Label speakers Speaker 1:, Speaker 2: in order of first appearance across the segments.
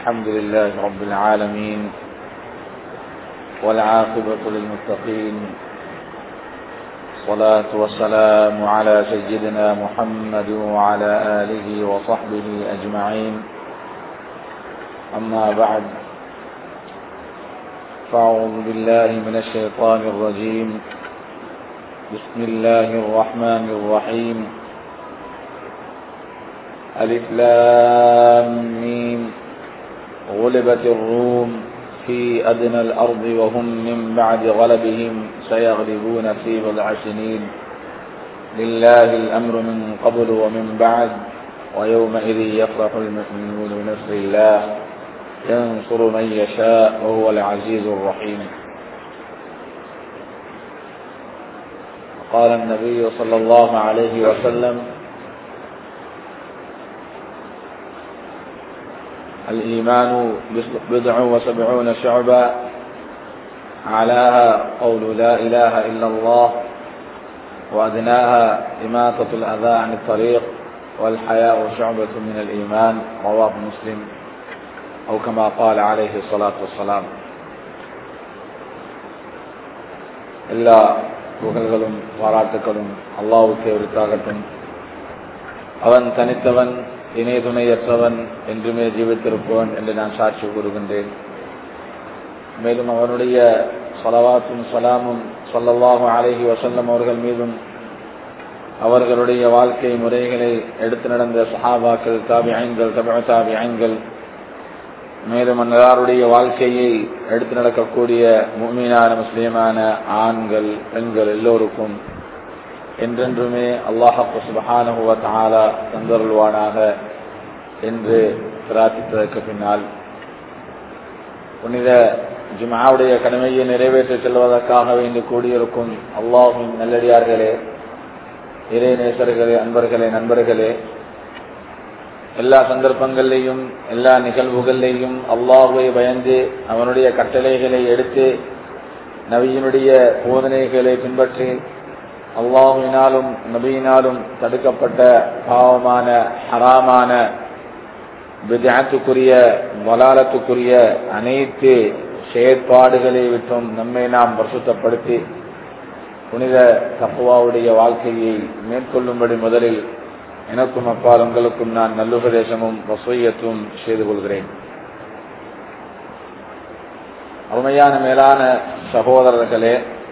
Speaker 1: الحمد لله رب العالمين والعاقبة للمتقين الصلاة والسلام على سيدنا محمد وعلى آله وصحبه أجمعين أما بعد فأعوذ بالله من الشيطان الرجيم بسم الله الرحمن الرحيم ألف لام ميم غلبت الروم في أدنى الأرض وهم من بعد غلبهم سيغلبون في بضع سنين لله الأمر من قبل ومن بعد ويومئذ يفرح المؤمنون بنصر الله ينصر من يشاء وهو العزيز الرحيم قال النبي صلى الله عليه وسلم الإيمان بضع وسبعون شعبا أعلاها قول لا إله إلا الله وأدناها إماتة الأذى عن الطريق والحياء شعبة من الإيمان رواه مسلم أو كما قال عليه الصلاة والسلام எல்லா புகழ்களும் பாராட்டுகளும் அல்லாவுக்கே உரித்தாகட்டும் அவன் தனித்தவன் இணை துணையற்றவன் என்றுமே ஜீவித்திருப்பவன் என்று நான் சாட்சி கூறுகின்றேன் மேலும் அவனுடைய சொலவாத்தும் சலாமும் சொல்லல்லாஹும் அழகி வசல்லம் அவர்கள் மீதும் அவர்களுடைய வாழ்க்கை முறைகளை எடுத்து நடந்த சஹாபாக்கள் தாபி ஐன்கள் தப தாபி ஐன்கள் மேலும் அன்னாருடைய வாழ்க்கையை எடுத்து நடக்கக்கூடிய முழுமையான முஸ்லீமான ஆண்கள் பெண்கள் எல்லோருக்கும் என்றென்றுமே அல்லாஹு சுபஹானுவ தாலா தந்தருள்வானாக என்று பிரார்த்தித்ததற்கு பின்னால் புனித ஜுமாவுடைய கடமையை நிறைவேற்றி செல்வதற்காக வேண்டி கூடியிருக்கும் அல்லாஹும் நல்லடியார்களே இறை நேசர்களே அன்பர்களே நண்பர்களே எல்லா சந்தர்ப்பங்களிலையும் எல்லா நிகழ்வுகளிலையும் அல்லாஹுவை பயந்து அவனுடைய கட்டளைகளை எடுத்து நபியினுடைய போதனைகளை பின்பற்றி அல்லாஹுவினாலும் நபியினாலும் தடுக்கப்பட்ட பாவமான ஹராமான வித்யாத்துக்குரிய வலாலத்துக்குரிய அனைத்து செயற்பாடுகளை விட்டும் நம்மை நாம் பிரசுத்தப்படுத்தி புனித தப்புவாவுடைய வாழ்க்கையை மேற்கொள்ளும்படி முதலில் எனக்கும் அப்பால் உங்களுக்கும் நான் நல்லுபதேசமும் வசூயத்தும் செய்து கொள்கிறேன் அருமையான மேலான சகோதரர்களே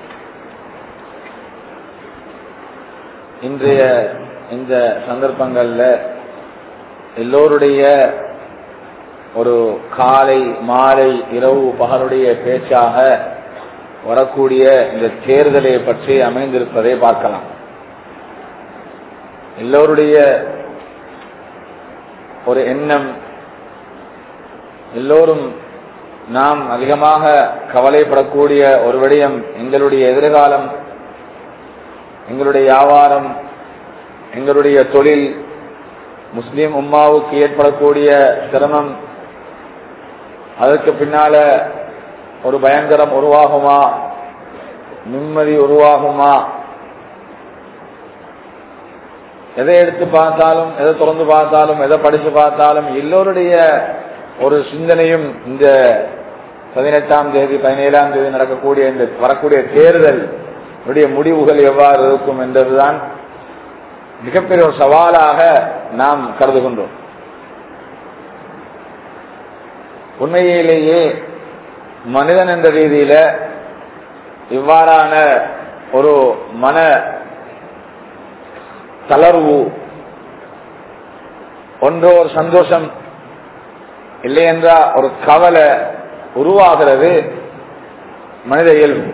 Speaker 1: இன்றைய இந்த சந்தர்ப்பங்கள்ல எல்லோருடைய ஒரு காலை மாலை இரவு பகலுடைய பேச்சாக வரக்கூடிய இந்த தேர்தலை பற்றி அமைந்திருப்பதை பார்க்கலாம் எல்லோருடைய ஒரு எண்ணம் எல்லோரும் நாம் அதிகமாக கவலைப்படக்கூடிய ஒரு விடயம் எங்களுடைய எதிர்காலம் எங்களுடைய வியாபாரம் எங்களுடைய தொழில் முஸ்லிம் உம்மாவுக்கு ஏற்படக்கூடிய சிரமம் அதற்கு பின்னால ஒரு பயங்கரம் உருவாகுமா நிம்மதி உருவாகுமா எதை எடுத்து பார்த்தாலும் எதை தொடர்ந்து பார்த்தாலும் எதை படிச்சு பார்த்தாலும் எல்லோருடைய ஒரு சிந்தனையும் இந்த பதினெட்டாம் தேதி பதினேழாம் தேதி நடக்கக்கூடிய இந்த வரக்கூடிய தேர்தல் முடிவுகள் எவ்வாறு இருக்கும் என்பதுதான் மிகப்பெரிய ஒரு சவாலாக நாம் கருதுகின்றோம் உண்மையிலேயே மனிதன் என்ற ரீதியில இவ்வாறான ஒரு மன தளர்வு ஒன்றோ ஒரு சந்தோஷம் இல்லை என்றா ஒரு கவலை உருவாகிறது மனித இயல்பு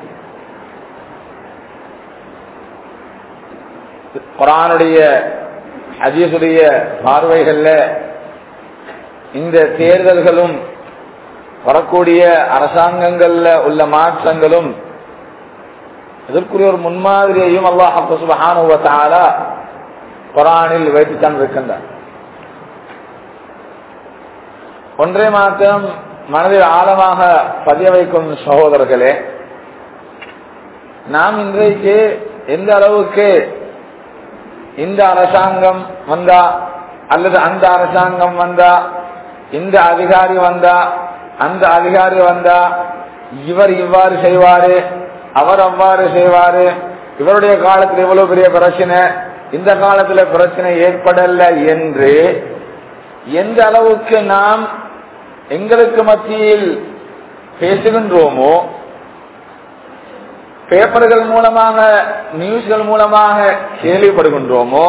Speaker 1: குரானுடைய ஹஜீசுடைய பார்வைகள்ல இந்த தேர்தல்களும் வரக்கூடிய அரசாங்கங்கள்ல உள்ள மாற்றங்களும் இதற்குரிய ஒரு முன்மாதிரியையும் அல்லாஹ் சுபஹானுவத்தால குரானில் வைத்துத்தான் இருக்கின்றார் ஒன்றை மாத்திரம் மனதில் ஆழமாக பதிய வைக்கும் சகோதரர்களே நாம் இன்றைக்கு எந்த அளவுக்கு இந்த அரசாங்கம் வந்தா அல்லது அந்த அரசாங்கம் வந்தா இந்த அதிகாரி வந்தா அந்த அதிகாரி வந்தா இவர் இவ்வாறு செய்வாரு அவர் அவ்வாறு செய்வாரு இவருடைய காலத்தில் இவ்வளவு பெரிய பிரச்சனை இந்த காலத்துல பிரச்சனை ஏற்படல என்று எந்த அளவுக்கு நாம் எங்களுக்கு மத்தியில் பேசுகின்றோமோ பேப்பர்கள் மூலமாக நியூஸ்கள் மூலமாக கேள்விப்படுகின்றோமோ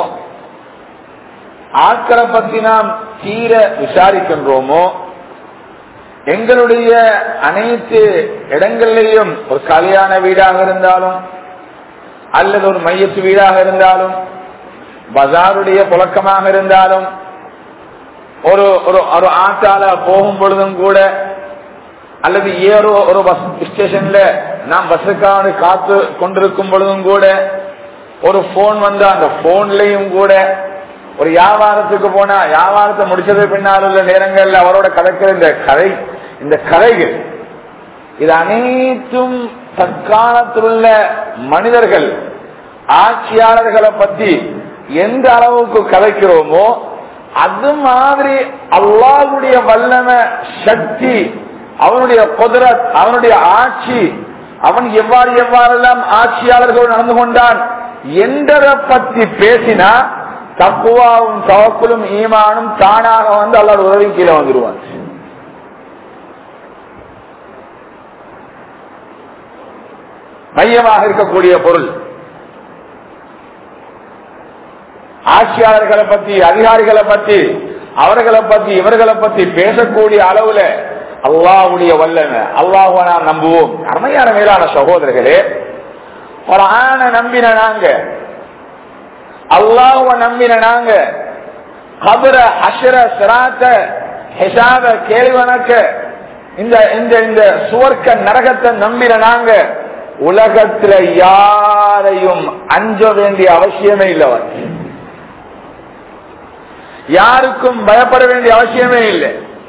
Speaker 1: ஆட்களை பற்றி நாம் தீர விசாரிக்கின்றோமோ எங்களுடைய அனைத்து இடங்களிலேயும் ஒரு கல்யாண வீடாக இருந்தாலும் அல்லது ஒரு மையத்து வீடாக இருந்தாலும் பஜாருடைய புழக்கமாக இருந்தாலும் ஒரு ஒரு ஒரு ஆட்டால போகும் பொழுதும் கூட அல்லது ஏறோ ஒரு பஸ் ஸ்டேஷன்ல நாம் பஸ்ஸுக்கான காத்து கொண்டிருக்கும் பொழுதும் கூட ஒரு போன் வந்தா அந்த போன்லயும் கூட ஒரு வியாபாரத்துக்கு போனா வியாபாரத்தை முடிச்சது பின்னால் உள்ள நேரங்கள்ல அவரோட கதைக்கிற இந்த கதை இந்த கதைகள் இது அனைத்தும் தற்காலத்தில் உள்ள மனிதர்கள் ஆட்சியாளர்களை பத்தி எந்த அளவுக்கு கதைக்கிறோமோ அது மாதிரி அல்லாஹுடைய வல்லம சக்தி அவனுடைய குதிரத் அவனுடைய ஆட்சி அவன் எவ்வாறு எவ்வாறெல்லாம் ஆட்சியாளர்கள் நடந்து கொண்டான் என்றதை பத்தி பேசினா தப்புவாவும் தவக்குலும் ஈமானும் தானாக வந்து அல்லாட உதவி கீழே வந்துடுவான் மையமாக இருக்கக்கூடிய பொருள் ஆட்சியாளர்களை பத்தி அதிகாரிகளை பத்தி அவர்களை பத்தி இவர்களை பத்தி பேசக்கூடிய அளவுல அல்லாவுடைய வல்லன அல்லாஹுவ நாம் நம்புவோம் அருமையான மேலான சகோதரர்களே ஒரு ஆன நம்பின நாங்க அல்லாஹுவ நம்பின நாங்க கபர அஷர சிராத்த ஹெசாத கேள்வனக்க இந்த இந்த இந்த சுவர்க்க நரகத்தை நம்பின நாங்க உலகத்துல யாரையும் அஞ்ச வேண்டிய அவசியமே இல்லவர் யாருக்கும் பயப்பட வேண்டிய அவசியமே இல்லை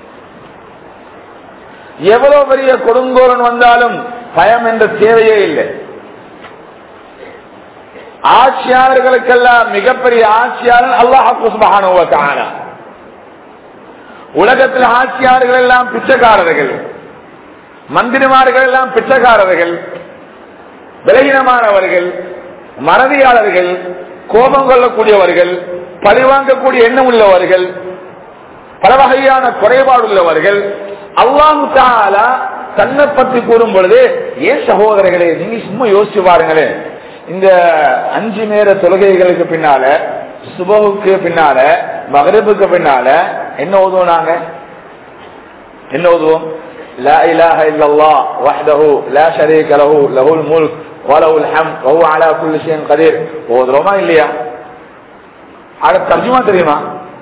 Speaker 1: எவ்வளவு பெரிய கொடுங்கோலன் வந்தாலும் பயம் என்ற தேவையே இல்லை ஆட்சியாளர்களுக்கெல்லாம் மிகப்பெரிய ஆட்சியாளர் அல்லாஹான உலகத்தில் ஆட்சியாளர்கள் எல்லாம் பிச்சைக்காரர்கள் மந்திரிமார்கள் எல்லாம் பிச்சைக்காரர்கள் விலகினமானவர்கள் மறதியாளர்கள் கோபம் கொள்ளக்கூடியவர்கள் பழிவாங்கக்கூடிய எண்ணம் உள்ளவர்கள் பல வகையான குறைபாடு உள்ளவர்கள் அல்லாஹு தாலா தன்னை பற்றி கூறும் பொழுது ஏன் சகோதரர்களே நீங்க சும்மா யோசிச்சு பாருங்களேன் இந்த அஞ்சு நேர தொழுகைகளுக்கு பின்னால சுபகுக்கு பின்னால மகரபுக்கு பின்னால என்ன ஓதுவோம் நாங்க என்ன ஓதுவோம் لا إله إلا الله وحده لا شريك له له الملك وله الحمد وهو على كل شيء قدير ஓதுறோமா இல்லையா அட தர்ஜுமா தெரியுமா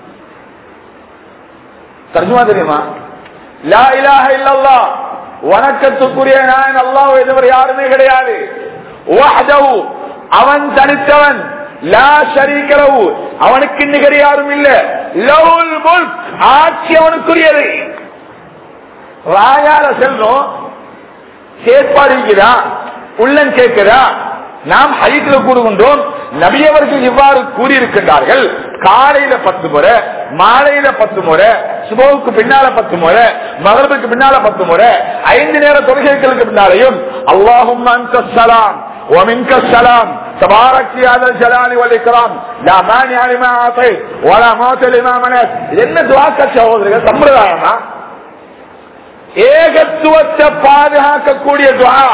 Speaker 1: தர்ஜுமா தெரியுமா லா இலாஹ இல்லல்லா வணக்கத்துக்குரிய நான் அல்லாஹ் எதுவர் யாருமே கிடையாது வஹ்தஹு அவன் தனித்தவன் லா ஷரீக்கலஹு அவனுக்கு நிகர் யாரும் இல்ல லவுல் முல்க் ஆட்சி அவனுக்குரியது வாயால செல்றோம் செயற்பாடுகிறா உள்ளம் கேட்கிறா நாம் ஹைட்ல கூறுகின்றோம் நபியவர்கள் இவ்வாறு கூறியிருக்கின்றார்கள் காலையில பத்து முறை மாலையில பத்து முறை சுபவுக்கு பின்னால பத்து முறை மகரபுக்கு பின்னால பத்து முறை ஐந்து நேர தொழுகைகளுக்கு பின்னாலையும் அல்லாஹும் சலாம் ومنك السلام تبارك في هذا الجلال والإكرام لا مانع لما أعطيت ولا موت لما منعت என்ன துவாக்க சகோதரர்கள் சம்பிரதாயமா ஏகத்துவத்தை பாதுகாக்கக்கூடிய துவா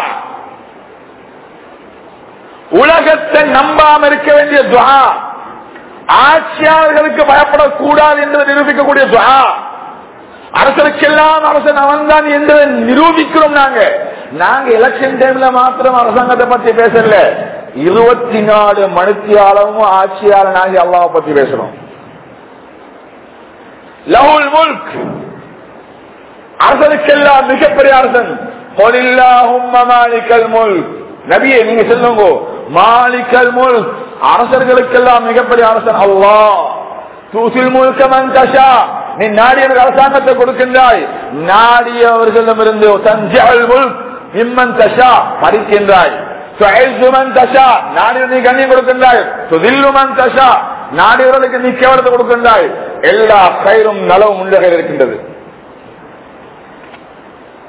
Speaker 1: உலகத்தை நம்பாம இருக்க வேண்டிய துவா ஆட்சியாளர்களுக்கு பயப்படக்கூடாது என்று நிரூபிக்கக்கூடிய துவா அரசருக்கெல்லாம் அரசன் அவன் தான் என்று நிரூபிக்கிறோம் நாங்க நாங்க எலெக்ஷன் டைம்ல மாத்திரம் அரசாங்கத்தை பத்தி பேசல இருபத்தி நாலு மணித்தியாலமும் ஆட்சியாளனாகி அல்லாவை பத்தி பேசுறோம் லவுல் முல்க் அரசனுக்கெல்லாம் மிகப்பெரிய அரசன் மாலிக்கல் முல் நபியே நீங்க சொல்லுங்க மாலிக்கல் முல் அரசர்களுக்கெல்லாம் மிகப்பெரிய அரசன் அல்லா தூசில் முழுக்க மந்தஷா நீ நாடியவர்கள் அரசாங்கத்தை கொடுக்கின்றாய் நாடியவர்களிடமிருந்து தஞ்சல் முல் இம்மன் தஷா பறிக்கின்றாய் நாடியவர் கண்ணியம் கொடுக்கின்றாய் துதில்லுமன் தஷா நாடியவர்களுக்கு நீ கேவலத்தை கொடுக்கின்றாய் எல்லா கயிறும் நலவும் உண்டகையில் இருக்கின்றது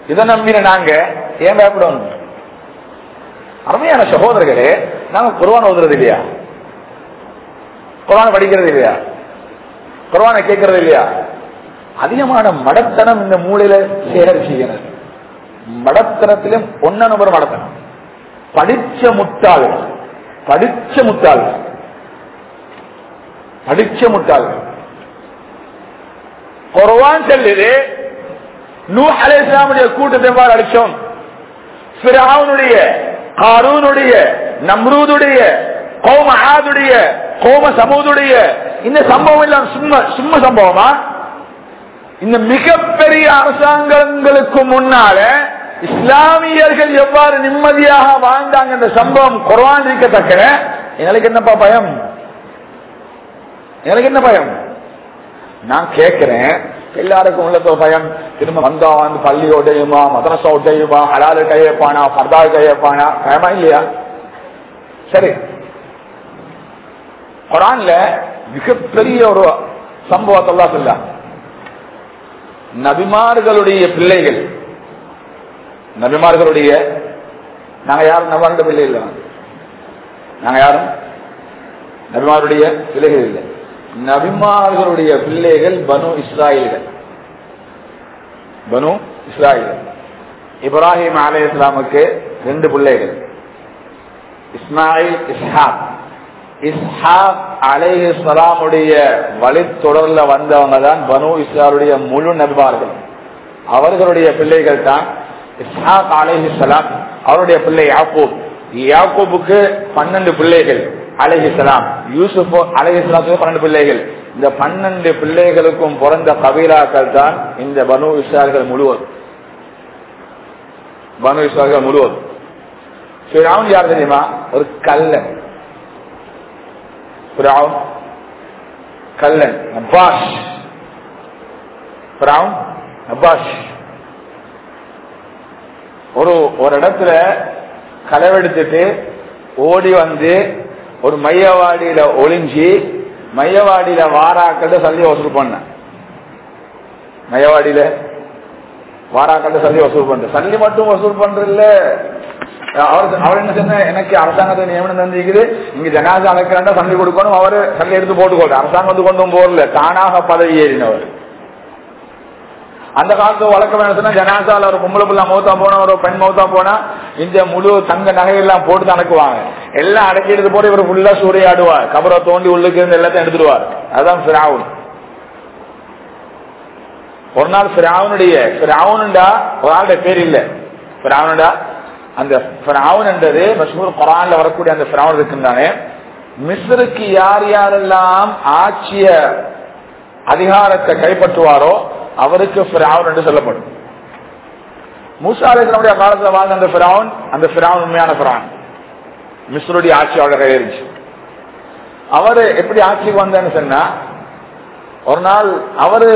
Speaker 1: இதை நம்பின நாங்க ஏன் பயப்படணும் அருமையான சகோதரர்களே நாங்க குர்வான் ஓதுறது இல்லையா குர்வான படிக்கிறது இல்லையா குர்வான கேட்கறது இல்லையா அதிகமான மடத்தனம் இந்த மூலையில சேகரிச்சுக்கிறது மடத்தனத்திலும் ஒன்ன நம்பர் மடத்தனம் படிச்ச முட்டாள்கள் படிச்ச முட்டாள்கள் படிச்ச முட்டாள்கள் குர்வான் செல்லுது நூ அலை இஸ்லாமுடைய கூட்டத்தை எவ்வாறு அடிச்சோம் பிராவுனுடைய காரூனுடைய நம்ரூதுடைய கோம ஆதுடைய கோம சமூதுடைய இந்த சம்பவம் எல்லாம் சும்மா சும்மா சம்பவமா இந்த மிகப்பெரிய அரசாங்கங்களுக்கு முன்னால இஸ்லாமியர்கள் எவ்வாறு நிம்மதியாக வாழ்ந்தாங்க இந்த சம்பவம் குர்வான் இருக்கத்தக்க எனக்கு என்னப்பா பயம் எனக்கு என்ன பயம் நான் கேட்கிறேன் எல்லாருக்கும் உள்ள பயம் திரும்ப வந்தா வந்து பள்ளி ஒட்டையுமா மதரசா ஒட்டையுமா ஹலாலு கையப்பானா பர்தா கையப்பானா பயமா இல்லையா சரி குரான்ல மிகப்பெரிய ஒரு சம்பவத்தெல்லாம் சொல்ல நபிமார்களுடைய பிள்ளைகள் நபிமார்களுடைய நாங்க யாரும் நபாருடைய பிள்ளை இல்லை நாங்க யாரும் நபிமாருடைய பிள்ளைகள் இல்லை நபிமார்களுடைய பிள்ளைகள் பனு இஸ்ராயல்கள் பனு இஸ்ராயல்கள் இப்ராஹிம் அலே இஸ்லாமுக்கு ரெண்டு பிள்ளைகள் இஸ்மாயில் இஸ்ஹாக் இஸ்ஹாக் அலை இஸ்லாமுடைய வழித்தொடர்ல வந்தவங்க தான் பனு இஸ்லாருடைய முழு நபிமார்கள் அவர்களுடைய பிள்ளைகள் தான் இஸ்ஹாக் அலை இஸ்லாம் அவருடைய பிள்ளை யாக்கூப் யாக்கூபுக்கு பன்னெண்டு பிள்ளைகள் அலைஹிஸ்லாம் யூசுப் அலைஹிஸ்லாத்துக்கு பன்னெண்டு பிள்ளைகள் இந்த பன்னெண்டு பிள்ளைகளுக்கும் பிறந்த கபீலாக்கள் தான் இந்த பனு இஸ்லார்கள் முழுவதும் பனு இஸ்லார்கள் முழுவதும் ஃபிரௌன் யார் தெரியுமா ஒரு கல்லன் ஃபிரௌன் கல்லன் நபாஷ் ஃபிரௌன் நபாஷ் ஒரு ஒரு இடத்துல களவெடுத்துட்டு ஓடி வந்து ஒரு மையவாடியில ஒளிஞ்சி மையவாடியில வாராக்கள் சல்லி வசூல் பண்ண மையவாடியில வாராக்கள் சல்லி வசூல் பண்ற சல்லி மட்டும் வசூல் பண்றதில்ல அவர் அவர் என்ன சொன்ன எனக்கு அரசாங்கத்தை நியமனம் தந்திக்குது இங்க ஜனாசா அழைக்கிறாண்டா சல்லி கொடுக்கணும் அவரு சல்லி எடுத்து போட்டுக்கோடு அரசாங்கம் வந்து கொண்டும் போறல தானாக பதவி ஏறினவர் அந்த காலத்து வழக்கம் என்ன சொன்னா ஜனாசால ஒரு பொம்பளை பிள்ளை மௌத்தா போனா ஒரு பெண் மௌத்தா போனா இந்த முழு தங்க நகையெல்லாம் போட்டு அடக்குவாங்க எல்லாம் அடக்கி எடுத்து போட்டு இவர் ஃபுல்லா சூறையாடுவார் கபரை தோண்டி உள்ளுக்கு இருந்து எல்லாத்தையும் எடுத்துடுவார் அதுதான் பிராவுன் ஒரு நாள் பிராவுனுடைய பிராவுனுண்டா ஒரு ஆளுடைய பேர் இல்ல பிராவுனுடா அந்த பிராவுன் என்றது மசூர் குரான்ல வரக்கூடிய அந்த பிராவுன் இருக்குந்தானே மிஸ்ருக்கு யார் யாரெல்லாம் ஆட்சிய அதிகாரத்தை கைப்பற்றுவாரோ அவருக்கு பிராவுன் என்று சொல்லப்படும் மூசாலேசனுடைய காலத்துல வாழ்ந்த அந்த பிராவுன் அந்த பிராவுன் உண்மையான பிரான் மிஸ்ருடைய ஆட்சியாளர் கையறிச்சு அவரு எப்படி ஆட்சிக்கு வந்தேன்னு சொன்னா ஒரு நாள் அவரு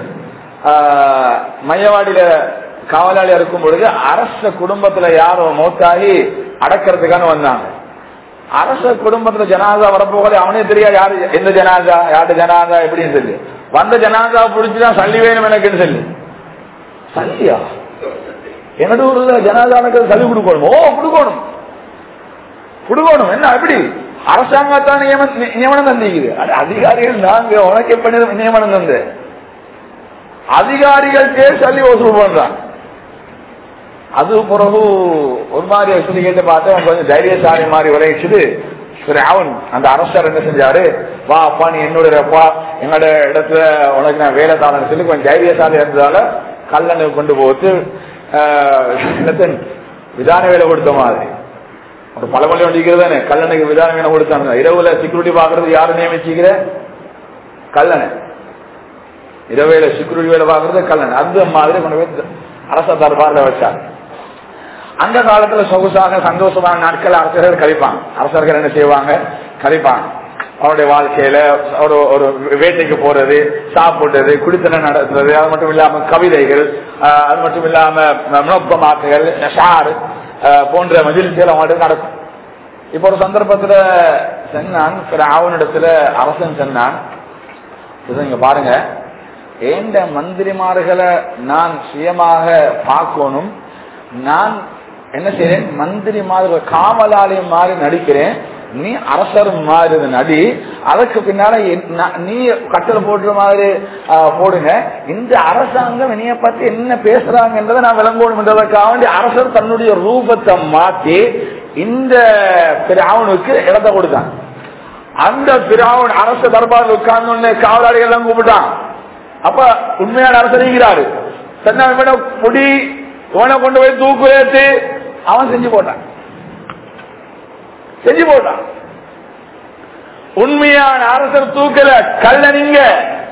Speaker 1: மையவாடியில காவலாளி இருக்கும் பொழுது அரச குடும்பத்துல யாரோ மௌத்தாகி அடக்கிறதுக்கான வந்தாங்க அரச குடும்பத்துல ஜனாதா வரப்போகல அவனே தெரியாது யாரு எந்த ஜனாதா யாரு ஜனாதா எப்படின்னு சொல்லி வந்த ஜனாதா புடிச்சுதான் சல்லி வேணும் எனக்குன்னு சொல்லி சல்லியா என்னோட ஊர்ல ஜனாதானுக்கு சல்லி கொடுக்கணும் ஓ கொடுக்கணும் கொடுக்கணும் என்ன எப்படி அரசாங்கத்தான் நியமனம் தந்திக்குது அதிகாரிகள் நாங்க உனக்கு எப்ப நியமனம் தந்து அதிகாரிகளுக்கே சல்லி வசூல் பண்றான் அது பிறகு ஒரு மாதிரி சொல்லி கேட்டு பார்த்தேன் கொஞ்சம் தைரியசாலி மாதிரி விளைவிச்சுது அவன் அந்த அரசர் என்ன செஞ்சாரு வா அப்பா நீ என்னோட அப்பா எங்களோட இடத்துல உனக்கு நான் வேலை தானு சொல்லி கொஞ்சம் தைரியசாலி இருந்ததால கல்லணை கொண்டு போட்டு விதான வேலை கொடுத்த மாதிரி ஒரு பழமொழி வண்டிக்கிறது தானே கல்லணைக்கு விதான வேலை கொடுத்தாங்க இரவுல செக்யூரிட்டி பாக்குறது யாரு நியமிச்சுக்கிற கல்லணை இரவேல செக்யூரிட்டி வேலை பாக்குறது கல்லணை அந்த மாதிரி கொண்டு போய் அரச தர்பார்ல வச்சார் அந்த காலத்துல சொகுசாக சந்தோஷமான நாட்கள் அரசர்கள் கழிப்பாங்க அரசர்கள் என்ன செய்வாங்க கழிப்பாங்க அவருடைய வாழ்க்கையில ஒரு ஒரு வேட்டைக்கு போறது சாப்பிடுறது குடித்தனம் நடத்துறது அது மட்டும் இல்லாம கவிதைகள் அது மட்டும் இல்லாம முனப்பமாக்குகள் ஷார் போன்ற மகிழ்ச்சிகள் அவங்களுக்கு நடக்கும் இப்ப ஒரு சந்தர்ப்பத்துல சென்னான் அவனிடத்துல அரசன் சென்னான் இங்க பாருங்க ஏண்ட மந்திரிமார்களை நான் சுயமாக பார்க்கணும் நான் என்ன செய்யறேன் மந்திரிமார்கள் காவலாலயம் மாதிரி நடிக்கிறேன் நீ அரசர் மாதிரி நடி அதுக்கு பின்னால நீ கட்டளை போடுற மாதிரி போடுங்க இந்த அரசாங்கம் என்னைய பத்தி என்ன பேசுறாங்கன்றதை நான் விளங்கணும் என்றதற்காக வேண்டி அரசர் தன்னுடைய ரூபத்தை மாற்றி இந்த பிராவனுக்கு இடத்தை கொடுத்தான் அந்த பிராவன் அரச தர்பார் உட்கார்ந்து காவலாளிகள் எல்லாம் கூப்பிட்டான் அப்ப உண்மையான அரசர் இருக்கிறாரு தன்னை முடி இவனை கொண்டு போய் தூக்கு ஏற்றி அவன் செஞ்சு போட்டான் செஞ்சு போட்டான் உண்மையான அரசர் தூக்கல கல்ல நீங்க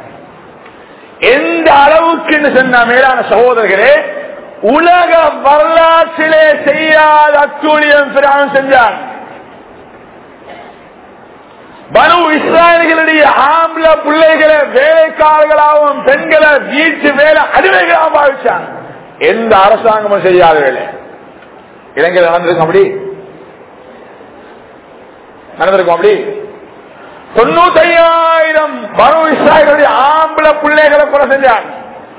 Speaker 1: எந்த அளவுக்கு சொன்ன மேலான சகோதரர்களே உலக வரலாற்றிலே செய்யாத அத்தூழியம் பிரான் செஞ்சான் பனு இஸ்ராயல்களுடைய ஆம்பளை பிள்ளைகளை வேலைக்காரர்களாகவும் பெண்களை வீட்டு வேலை அடிமைகளாக பாவிச்சான் எந்த அரசாங்கமும் செய்யாத வேலை இலங்கையில் நடந்திருக்கும் அப்படி நடந்திருக்கும் அப்படி தொண்ணூத்தி ஐயாயிரம் பனு இஸ்ராயலுடைய ஆம்பளை பிள்ளைகளை கொலை செஞ்சான்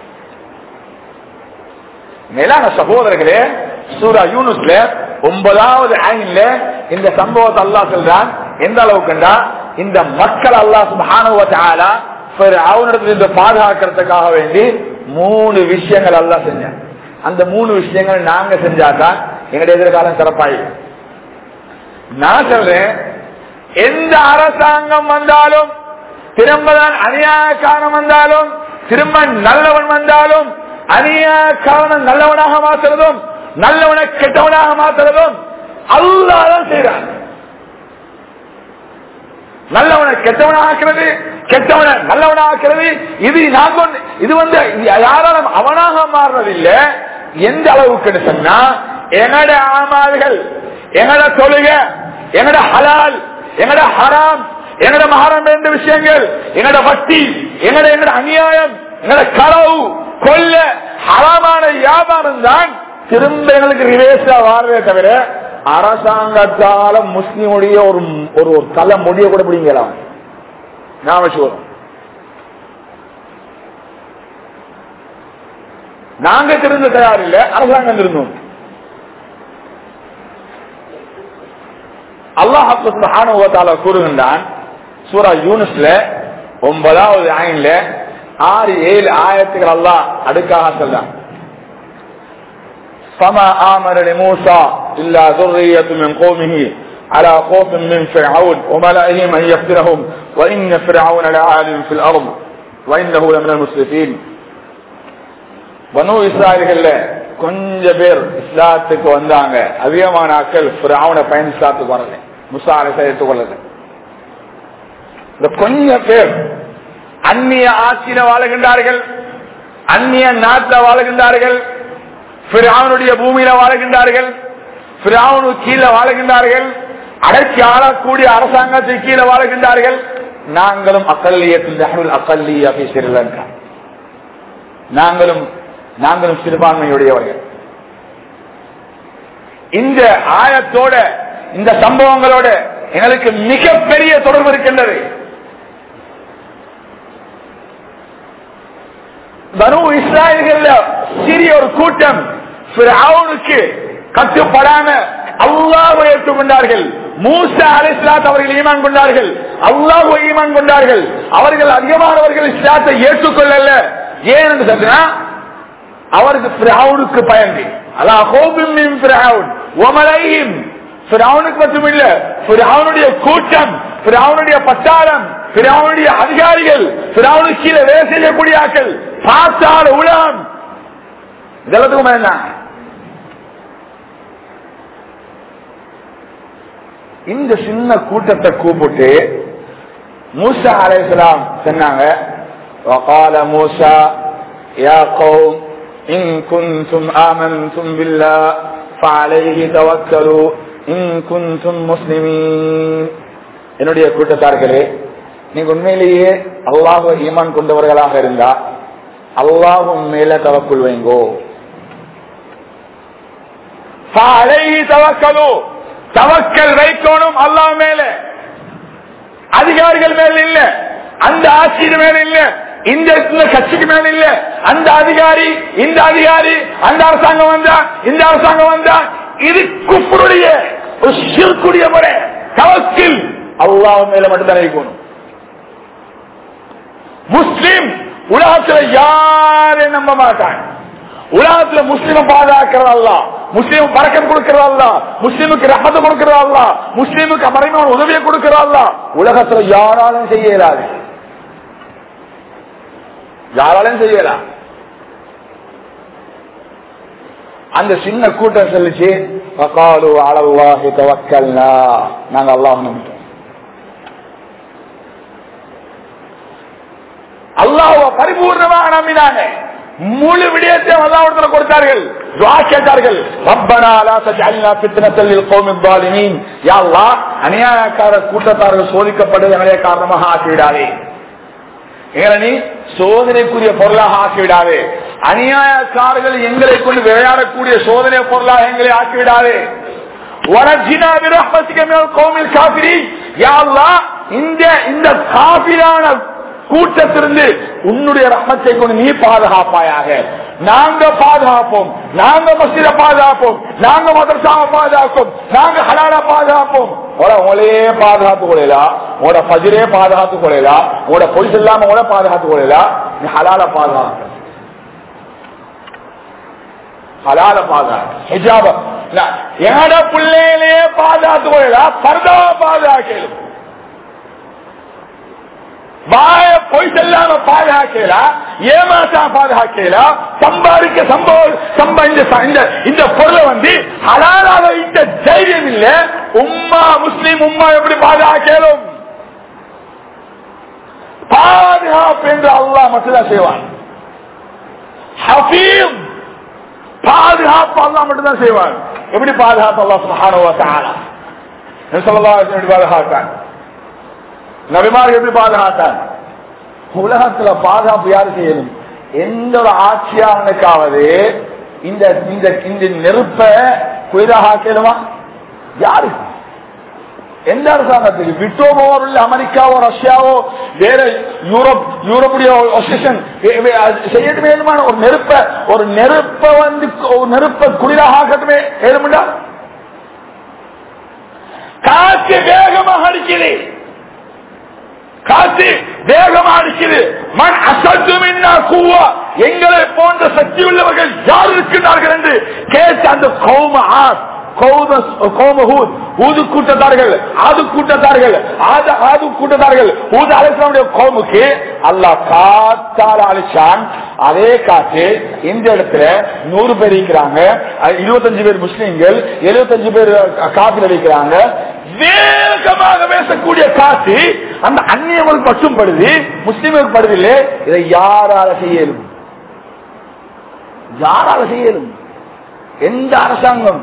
Speaker 1: மேலான சகோதரர்களே சூரா யூனுஸ்ல ஒன்பதாவது ஐன்ல இந்த சம்பவத்தை அல்லா சொல்றான் எந்த அளவுக்குண்டா இந்த மக்கள் அல்லா சுபானுவத்தால அவனிடத்திலிருந்து பாதுகாக்கிறதுக்காக வேண்டி மூணு விஷயங்கள் எல்லாம் செஞ்சேன் அந்த மூணு விஷயங்கள் நாங்க செஞ்சாதான் எங்களுடைய எதிர்காலம் சிறப்பாய் நான் சொல்றேன் எந்த அரசாங்கம் வந்தாலும் திரும்பதான் அநியாயக்காரன் வந்தாலும் திரும்ப நல்லவன் வந்தாலும் அநியாயக்காரன் நல்லவனாக மாத்துறதும் நல்லவனை கெட்டவனாக மாத்துறதும் அல்லாதான் செய்யறான் நல்லவனை கெட்டவனாக்குறது கெட்டவனை நல்லவனாக்குறது இது நாங்க இது வந்து யாராலும் அவனாக மாறுறதில்லை எந்த அளவுக்கு சொன்னா எங்கட ஆமால்கள் எங்கட தொழுக எங்கட ஹலால் எங்கட ஹராம் எங்கட மகாரம் என்ற விஷயங்கள் எங்கட வட்டி எங்கட எங்கட அநியாயம் எங்கட களவு கொல்ல ஹராமான வியாபாரம் தான் திரும்ப எங்களுக்கு ரிவேஸா வாரதே தவிர அரசாங்கத்தால முஸ்லிமுடைய ஒரு ஒரு ஒரு தலை முடிய கூட பிடிங்கலாம் நான் வச்சுக்கிறோம் நாங்க திருந்த தயார் இல்ல அரசாங்கம் திருந்தோம் அல்லாஹால கூறுகின்றான் சூரா யூனிஸ்ல ஒன்பதாவது ஆயின்ல ஆறு ஏழு ஆயிரத்துகள் அல்லாஹ் அடுக்காக சொல்றான் فما آمن لموسى إلا ذرية من قومه على خوف من فرعون وملئهم أن يفتنهم وإن فرعون لعال في الأرض وإنه لمن المسرفين பனு இஸ்ராயல்கள்ல கொஞ்ச பேர் இஸ்லாத்துக்கு வந்தாங்க அதிகமான ஆக்கள் அவனை பயன் இஸ்லாத்துக்கு வரல முசா அலிசா எடுத்துக்கொள்ளல இந்த கொஞ்ச பேர் அந்நிய ஆட்சியில வாழுகின்றார்கள் அந்நிய நாட்டில் வாழுகின்றார்கள் பிராவனுடைய பூமியில வாழுகின்றார்கள் பிராவனு கீழே வாழுகின்றார்கள் அடக்கி ஆளக்கூடிய அரசாங்கத்துக்கு கீழே வாழுகின்றார்கள் நாங்களும் அக்கல்லியத்தில் அக்கல்லியா ஸ்ரீலங்கா நாங்களும் நாங்களும் சிறுபான்மையுடையவர்கள் இந்த ஆயத்தோட இந்த சம்பவங்களோட எங்களுக்கு மிகப்பெரிய தொடர்பு இருக்கின்றது பனு இஸ்ராயல்கள் சிறிய ஒரு கூட்டம் அவனுக்கு கட்டுப்படாம அல்லாஹ் ஏற்றுக்கொண்டார்கள் மூசா அலிஸ்லாத் அவர்கள் ஈமான் கொண்டார்கள் அல்லாஹ் ஈமான் கொண்டார்கள் அவர்கள் அதிகமானவர்கள் இஸ்லாத்தை ஏற்றுக்கொள்ளல ஏன் என்று சொன்னா அவருக்கு பிராவுனுக்கு பயந்து அதான் ஹோபின் பிராவுன் ஒமலையும் பிராவுனுக்கு மட்டும் இல்ல பிராவுனுடைய கூட்டம் பிராவுனுடைய பட்டாளம் பிராவுனுடைய அதிகாரிகள் பிராவுனுக்கு கீழே வேலை செய்யக்கூடிய ஆக்கள் பார்த்தால உலகம் இதெல்லாத்துக்கும் என்ன இந்த சின்ன கூட்டத்தை கூப்பிட்டு மூசா அலைசலாம் சொன்னாங்க وقال موسى يا قوم إن كنتم آمنتم بالله فعليه توكلوا إن كنتم مسلمين என்னுடைய கூட்டத்தார்களே நீங்க உண்மையிலேயே அல்லாஹ் ஈமான் கொண்டவர்களாக இருந்தா அல்லாஹும் மேல தவக்குள் வைங்கோ தவக்கலு தவக்கல் வைக்கணும் அல்லாஹ் மேல அதிகாரிகள் மேல இல்ல அந்த ஆட்சியின் மேல இல்ல
Speaker 2: இந்த இந்த கட்சிக்கு மேல இல்ல அந்த அதிகாரி இந்த அதிகாரி அந்த அரசாங்கம் வந்தா இந்த அரசாங்கம் வந்தா இது குப்புடைய ஒரு சிறுக்குடைய முறை தவக்கில் அல்லாஹ் மேல மட்டும்தான் இருக்கணும் முஸ்லிம் உலகத்துல யாரையும் நம்ப மாட்டாங்க உலகத்துல முஸ்லிம பாதுகாக்கிறது அல்ல முஸ்லீம் பறக்கம் கொடுக்கிறது அல்ல முஸ்லீமுக்கு ரகத்தை கொடுக்கிறது அல்ல முஸ்லீமுக்கு மறைமான உதவியை கொடுக்கிறது அல்ல உலகத்துல யாராலும் செய்ய இயலாது யாராலும் செய்யலாம் அந்த சின்ன கூட்டம் சொல்லிச்சு வகாலு அலல்லாஹி தவக்கல்னா நாங்க அல்லாஹ் நம்பிட்டோம் அல்லாஹ் பரிபூர்ணமாக நம்பினாங்க முழு விடயத்தை அல்லாஹ்விடத்துல கொடுத்தார்கள் துஆ கேட்டார்கள் ரப்பனா லா தஜஅல்னா ஃபித்னத்தல் லில் கௌமில் ஸாலிமீன் யா அல்லாஹ் அநியாயக்கார கூட்டத்தார்கள் சோதிக்கப்பட்டது எங்களை காரணமாக ஆக்கிவிடாதே எங்களை நீ சோதனைக்குரிய பொருளாக ஆக்கிவிடாதே அநியாயக்காரர்கள் எங்களை கொண்டு விளையாடக்கூடிய சோதனை பொருளாக எங்களை ஆக்கிவிடாதே வரஜினா பிரஹ்மத்திக மினல் கௌமில் காஃபிரீன் யா அல்லாஹ் இந்த இந்த காபிரான கூட்டத்திலிருந்து உன்னுடைய ரஹ்மத்தை கொண்டு நீ பாதுகாப்பாயாக நாங்க பாதுகாப்போம் நாங்க மசித பாதுகாப்போம் நாங்க மதரசாவை பாதுகாப்போம் நாங்க ஹலால பாதுகாப்போம் உங்களே பாதுகாத்து கொள்ளலா உங்களோட பஜிரே பாதுகாத்து கொள்ளலா உங்களோட பொய் இல்லாம உங்கள பாதுகாத்து கொள்ளலா நீ ஹலால பாதுகாக்க ஹலால பாதுகாக்க ஹிஜாப என்னோட பிள்ளையிலேயே பாதுகாத்து கொள்ளலா பர்தாவை பாதுகாக்கலும் வாய பொய் செல்லாம பாதுகாக்கலா ஏமாத்தா பாதுகாக்கலா சம்பாதிக்க சம்பவ இந்த இந்த பொருளை வந்து ஹலாலாக இந்த தைரியம் இல்ல உம்மா முஸ்லீம் உம்மா எப்படி பாதுகாக்கலும் பாதுகாப்பு என்று அல்லா மட்டும்தான் செய்வான் ஹபீம் பாதுகாப்பு அல்லா மட்டும்தான் செய்வான் எப்படி பாதுகாப்பு அல்லா சுகானுவ தானா எப்படி பாதுகாத்தான் நபிமார்கள் எப்படி பாதுகாத்தார் உலகத்துல பாதுகாப்பு யாரு செய்யணும் எந்த ஒரு ஆட்சியாளனுக்காவது இந்த இந்த இந்த நெருப்ப குயிராக ஆக்கணுமா யாரு எந்த அரசாங்கத்துக்கு விட்டோமோ இல்ல அமெரிக்காவோ ரஷ்யாவோ வேற யூரோப் யூரோப்புடைய செய்யட்டுமே ஒரு நெருப்ப ஒரு நெருப்ப வந்து ஒரு நெருப்ப குளிராக ஆக்கட்டுமே ஏழுமுண்டா காற்று வேகமாக அடிக்குது காத்து வேகமா அடிக்குது மண் அசத்துமின்னா கூவா எங்களை போன்ற சக்தி உள்ளவர்கள் யார் இருக்கின்றார்கள் என்று கேட்ட அந்த கௌம ஆர் ஊது கூட்டத்தார்கள் ஆது கூட்டத்தார்கள் ஆது ஆது கூட்டத்தார்கள் ஊது அலைசனுடைய கோமுக்கு அல்லா காத்தால் அழிச்சான் அதே காற்று இந்த இடத்துல நூறு பேர் இருக்கிறாங்க இருபத்தஞ்சு பேர் முஸ்லீம்கள் எழுபத்தஞ்சு பேர் காப்பில் இருக்கிறாங்க வேகமாக பேசக்கூடிய காற்று அந்த அந்நியவர்கள் மட்டும் படுது முஸ்லீம்களுக்கு படுதில்லை இதை யாரால செய்யலும் யாரால செய்யலும் எந்த அரசாங்கம்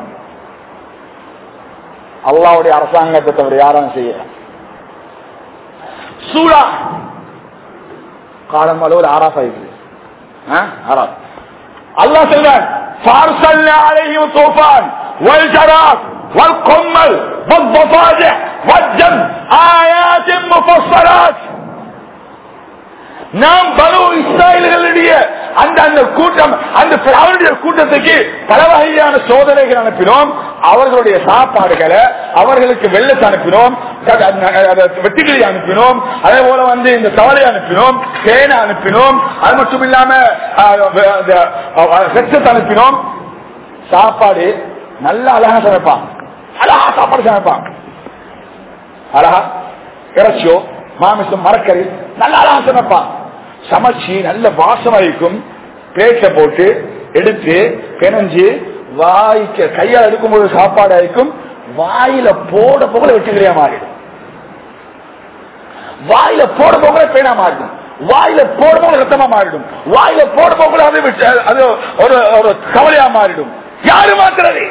Speaker 2: அல்லாவுடைய அரசாங்கத்தை தவிர யாரும் செய்ய சூடா காலம் அளவில் ஆராஃப் ஆயிடுது ஆராஃப் அல்லாஹ் சொல்றான் فارسلنا عليهم طوفان والجراد والقمل والضفادع والدم آيات مفصلات நாம் பலு இஸ்ராயல்களுடைய அந்த அந்த கூட்டம் அந்த அவருடைய கூட்டத்துக்கு பல வகையான சோதனைகள் அனுப்பினோம் அவர்களுடைய சாப்பாடுகளை அவர்களுக்கு வெள்ளத்தை அனுப்பினோம் வெட்டிகளை அனுப்பினோம் அதே போல வந்து இந்த தவளை அனுப்பினோம் தேனை அனுப்பினோம் அது மட்டும் இல்லாம செச்சத்தை அனுப்பினோம் சாப்பாடு நல்ல அழகா சமைப்பான் அழகா சாப்பாடு சமைப்பான் அழகா இறைச்சியோ மாமிசம் மரக்கறி நல்ல அழகா சமைப்பான் சமைச்சு நல்ல வாசமா இருக்கும் பிளேட்ல போட்டு எடுத்து பிணைஞ்சு வாய்க்கு கையால் எடுக்கும்போது சாப்பாடு ஆயிக்கும் வாயில போட போகல வெட்டுக்கிறியா மாறிடும் வாயில போட போகல பேனா மாறிடும் வாயில போட போகல ரத்தமா மாறிடும் வாயில போட போகல அது அது ஒரு ஒரு கவலையா மாறிடும் யாரு மாத்துறது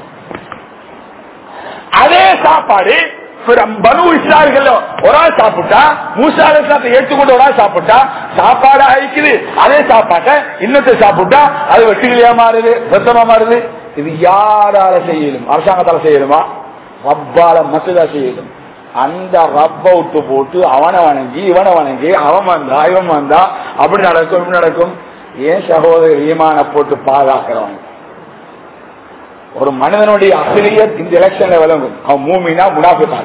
Speaker 2: அதே சாப்பாடு பனு இஸ்லாமிகள் ஒரு ஆள் சாப்பிட்டா மூசா அலிஸ்லாத்தை ஏற்றுக்கொண்டு ஒரு ஆள் சாப்பிட்டா சாப்பாடு அழிக்குது அதே சாப்பாட்டை இன்னத்தை சாப்பிட்டா அது வெட்டிகளையா மாறுது ரத்தமா மாறுது இது யாரால செய்யணும் அரசாங்கத்தால செய்யணுமா ரப்பால மட்டும்தான் செய்யணும் அந்த ரப்ப விட்டு போட்டு அவனை வணங்கி இவனை வணங்கி அவன் வந்தா இவன் வந்தா அப்படி நடக்கும் இப்படி நடக்கும் ஏன் சகோதரர் ஈமான போட்டு பாதுகாக்கிறவன் ஒரு மனிதனுடைய அசிலிய இந்த எலெக்ஷன்ல விளங்கும் அவன் மூமினா முனாஃபிகான்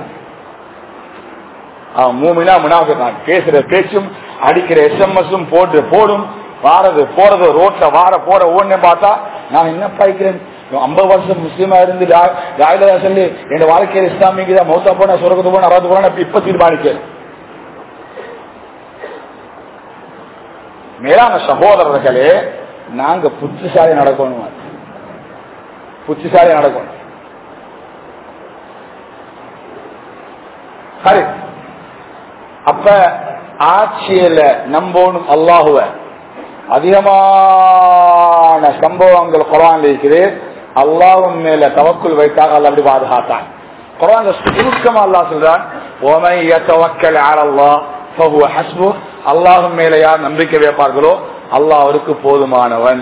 Speaker 2: அவன் மூமினா முனாஃபிகான் பேசுற பேச்சும் அடிக்கிற எஸ்எம்எஸும் போட்டு போடும் வாரது போறது ரோட்ல வார போற ஓடுன்னு பார்த்தா நான் என்ன படிக்கிறேன் ஐம்பது வருஷம் முஸ்லீமா இருந்து ராயிலா சொல்லி என் வாழ்க்கையில் இஸ்லாமிக்கு தான் மௌத்தா போனா சொர்க்கத்து போன அறுபது போனா இப்ப தீர்மானிக்கிறேன் மேலான சகோதரர்களே நாங்க புத்திசாலி நடக்கணும் புத்திசாலி நடக்கணும் சரி அப்ப ஆட்சியில நம்போனும் அல்லாஹுவ அதிகமான சம்பவங்கள் குரான் இருக்குது அல்லாவும் மேல தவக்குள் வைத்தாக அல்ல அப்படி பாதுகாத்தான் குரான் சுருக்கமா அல்லா சொல்றான் ஓமை தவக்கல் ஆளல்லா அல்லாஹும் மேல யார் நம்பிக்கை வைப்பார்களோ அல்லாஹ் அவருக்கு போதுமானவன்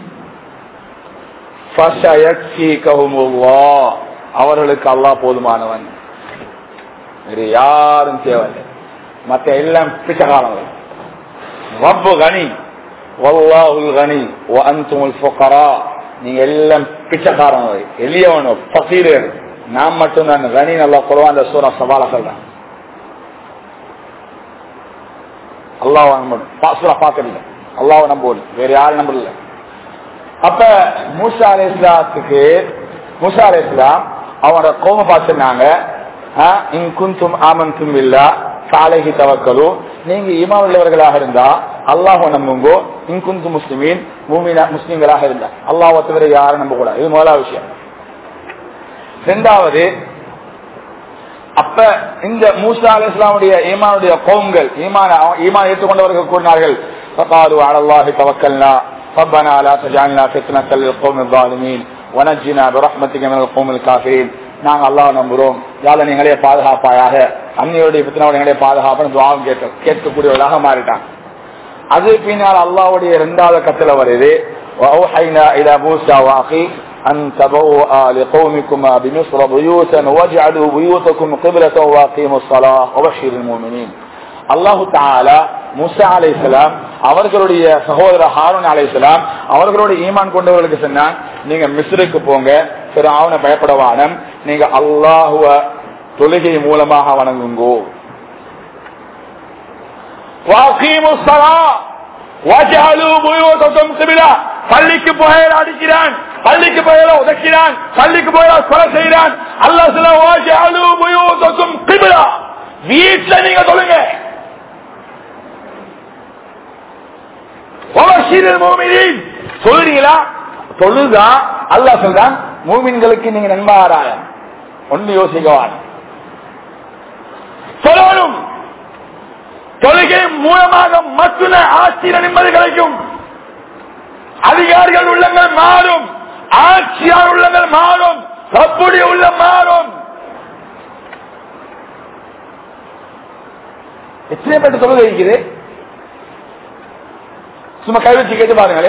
Speaker 2: அவர்களுக்கு அல்லாஹ் போதுமானவன் வேறு யாரும் தேவையில்லை மற்ற எல்லாம் பிச்சைக்காரங்கள் ரப்பு கனி வல்லாஹுல் கனி அந்துமுல் ஃபுகரா நீங்க எல்லாம் பிச்சைக்காரங்க எளியவனோ பசீரர் நான் மட்டும்தான் கனி நல்லா குறவா அந்த சூரா சவால சொல்றேன் அல்லாஹ் சூரா பாக்கல அல்லாஹ் நம்ப வேற யாரும் நம்பல அப்ப மூசா அலி இஸ்லாத்துக்கு மூசா அலி இஸ்லாம் அவனோட கோம பார்த்துனாங்க குந்தும் ஆமந்தும் இல்லா சாலைகி தவக்கலு நீங்க ஈமா உள்ளவர்களாக இருந்தா அல்லாஹ் நம்புங்கோ இங்குந்து முஸ்லிமீன் மூமினா முஸ்லிம்களாக இருந்தா அல்லாஹ் தவிர யாரும் நம்ப கூடாது இது முதலாவது விஷயம் ரெண்டாவது அப்ப இந்த மூசா அலி இஸ்லாமுடைய ஈமானுடைய கோம்கள் ஈமான ஈமான் ஏற்றுக்கொண்டவர்கள் கூறினார்கள் فقالوا على الله توكلنا ربنا لا تجعلنا فتنة للقوم الظالمين ونجنا برحمتك من القوم الكافرين நாங்க அல்லாஹ் நம்புறோம் யால நீங்களே பாதுகாப்பாயாக அன்னையோடைய பித்தனோட நீங்களே பாதுகாப்பு துவாகம் கேட்க கேட்கக்கூடியவர்களாக மாறிட்டான் அது பின்னால் அல்லாவுடைய இரண்டாவது கத்துல வருது وأوحينا إلى موسى وأخيه أن تبوء لقومكما بمصر بيوتا واجعلوا بيوتكم قبلة وأقيموا الصلاة وبشر المؤمنين அல்லாஹு தாலா முசா அலை இஸ்லாம் அவர்களுடைய சகோதரர் ஹாரூன் அலை இஸ்லாம் அவர்களுடைய ஈமான் கொண்டவர்களுக்கு சொன்னான் நீங்க மிஸ்ருக்கு போங்க பிற அவனை பயப்படவானம் நீங்க அல்லாஹுவ தொழுகை மூலமாக வணங்குங்கோ பள்ளிக்கு போயிட அடிக்கிறான் பள்ளிக்கு போயிட உதைக்கிறான் பள்ளிக்கு போயிட கொலை செய்கிறான் அல்லா சில வீட்டுல நீங்க சொல்லுங்க சொல்றீங்களா தொழுதா அல்லா சொல்றான் மூமின்களுக்கு நீங்க நன்மாராயம் ஒன்னு யோசிக்கவான் சொல்லணும் தொழுகை மூலமாக மட்டுமே ஆட்சியில நிம்மதி கிடைக்கும் அதிகாரிகள் உள்ளங்கள் மாறும் ஆட்சியார் உள்ளங்கள் மாறும் தப்புடைய உள்ள மாறும் எத்தனை பேர் தொழுகை இருக்குது சும்மா கை வச்சு கேட்டு பாருங்களே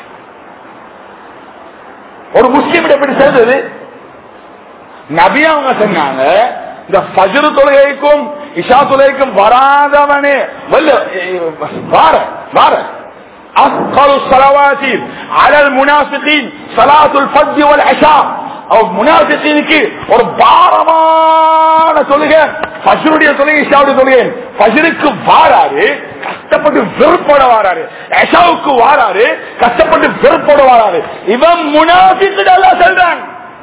Speaker 2: ஒரு முஸ்லீம் எப்படி சேர்ந்தது நபி அவங்க சொன்னாங்க இந்த பஜரு தொழுகைக்கும் இஷா தொழுகைக்கும் வராதவனே வல்ல வார வார أثقل الصلوات على المنافقين صلاة الفجر والعشاء அவர் முனாபிக்கு ஒரு பாரமான தொழுகை பசுருடைய தொழுகை இஷாவுடைய தொழுகை பசுருக்கு வாராரு கஷ்டப்பட்டு வெறுப்போட வாராரு எஷாவுக்கு வாராரு கஷ்டப்பட்டு வெறுப்போட வாராரு இவன் முனாபிக்கு நல்லா சொல்றான்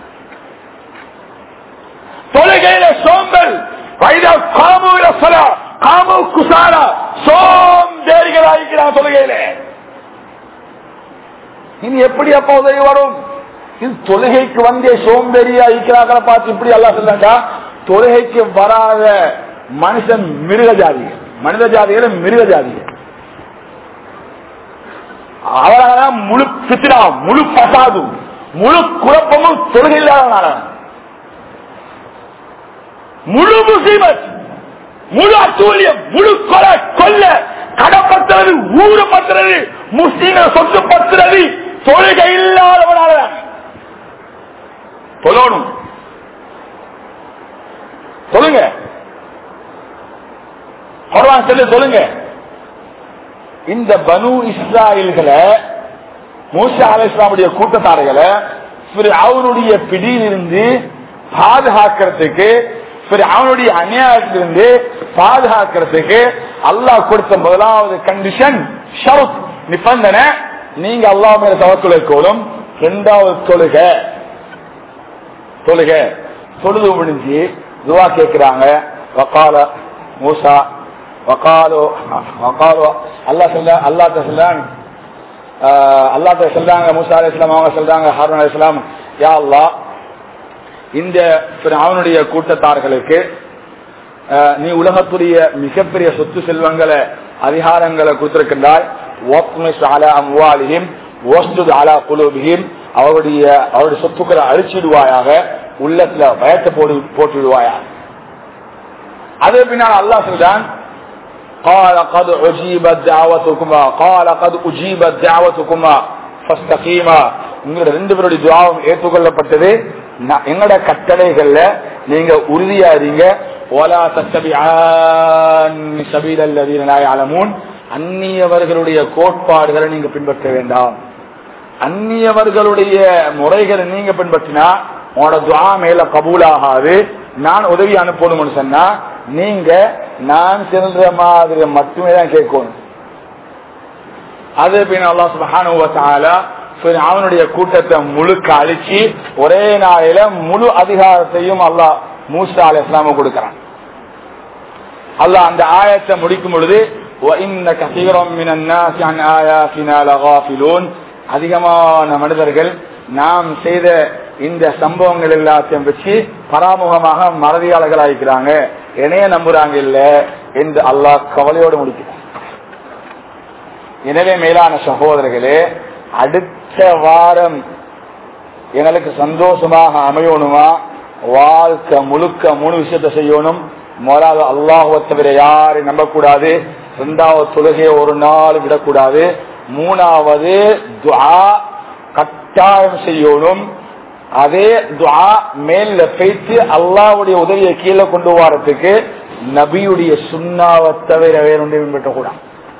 Speaker 2: தொழுகையில சோம்பல் வைதா காமுவில சொல காமு குசாரா சோம்பேறிகள் ஆகிக்கிறான் தொழுகையில இனி எப்படி அப்ப உதவி வரும் இது தொழுகைக்கு வந்தே சோம்பேறியா இருக்கிறாங்கள பார்த்து இப்படி எல்லாம் சொல்றாங்க தொழுகைக்கு வராத மனுஷன் மிருக ஜாதிகள் மனித ஜாதிகள் மிருக ஜாதிகள் அவரால் முழு பித்திரா முழு பசாதும் முழு குழப்பமும் தொழுகை இல்லாதனால முழு முசீபத் முழு அத்தூழியம் முழு கொலை கொல்ல கடை பத்துறது ஊரு பத்துறது முஸ்லீம்களை சொத்து பத்துறது தொழுகை இல்லாதவனால தொழணும் சொல்லுங்க குரான் சொல்லி சொல்லுங்க இந்த பனு இஸ்ராயல்களை மூசா அலை இஸ்லாமுடைய கூட்டத்தார்களை அவனுடைய பிடியிலிருந்து பாதுகாக்கிறதுக்கு அவனுடைய அநியாயத்திலிருந்து பாதுகாக்கிறதுக்கு அல்லாஹ் கொடுத்த முதலாவது கண்டிஷன் ஷவுத் நிபந்தனை நீங்க அல்லாஹ் மேல தவக்குலை கோலும் இரண்டாவது தொழுக தொழுக தொழுது முடிஞ்சு துவா கேட்கிறாங்க வக்கால மூசா வக்காலோ வக்காலோ அல்லா சொல்ல அல்லாத்த சொல்ல அல்லாத்த சொல்றாங்க மூசா அலி இஸ்லாம் அவங்க சொல்றாங்க ஹாரூன் அலி இஸ்லாம் யா அல்லா இந்த அவனுடைய கூட்டத்தார்களுக்கு நீ உலகத்துடைய மிகப்பெரிய சொத்து செல்வங்களை அதிகாரங்களை கொடுத்திருக்கின்றாய் அவருடைய அவருடைய சொத்துக்களை அழிச்சிடுவாயாக உள்ளத்துல பயத்தை போடு போட்டு விடுவாயா அதே பின்னால் அல்லா சொல்றான் قال قد أجيبت دعوتكما قال قد أجيبت دعوتكما فاستقيما உங்களோட ரெண்டு பேருடைய துவாவும் ஏற்றுக்கொள்ளப்பட்டது எங்களோட கட்டளைகள்ல நீங்க உறுதியா இருங்க ஓலா தத்தபிஆலமூன் அந்நியவர்களுடைய கோட்பாடுகளை நீங்க பின்பற்ற வேண்டாம் அந்நியவர்களுடைய முறைகளை நீங்க பின்பற்றினா உங்களோட துவா மேல கபூலாகாது நான் உதவி அனுப்பணும்னு சொன்னா நீங்க நான் செல்ற மாதிரி மட்டுமே தான் கேட்கணும் அது பின் அல்லா சுபஹானுவத்தால அவனுடைய கூட்டத்தை முழுக்க அழிச்சு ஒரே நாளில முழு அதிகாரத்தையும் அல்லாஹ் மூசா அலி இஸ்லாம கொடுக்கிறான் அல்லாஹ் அந்த ஆயத்தை முடிக்கும் பொழுது அதிகமான மனிதர்கள் நாம் செய்த இந்த சம்பவங்கள் எல்லாத்தையும் வச்சு பராமுகமாக மறதியாளர்கள் ஆகிக்கிறாங்க என்னைய நம்புறாங்க இல்ல என்று அல்லாஹ் கவலையோடு முடிக்கிறார் எனவே மேலான சகோதரர்களே அடுத்த வாரம் எங்களுக்கு சந்தோஷமாக அமையணுமா வாழ்க்கை முழுக்க மூணு விஷயத்த செய்யணும் முதலாவது அல்லாஹுவ தவிர யாரையும் நம்பக்கூடாது இரண்டாவது தொழுகையை ஒரு நாள் விடக்கூடாது மூணாவது துஆ கட்டாயம் செய்யணும் அதே துஆ மேல பேச்சு அல்லாவுடைய உதவியை கீழே கொண்டு வரத்துக்கு நபியுடைய சுண்ணாவை தவிர வேற ஒன்றை பின்பற்றக்கூடாது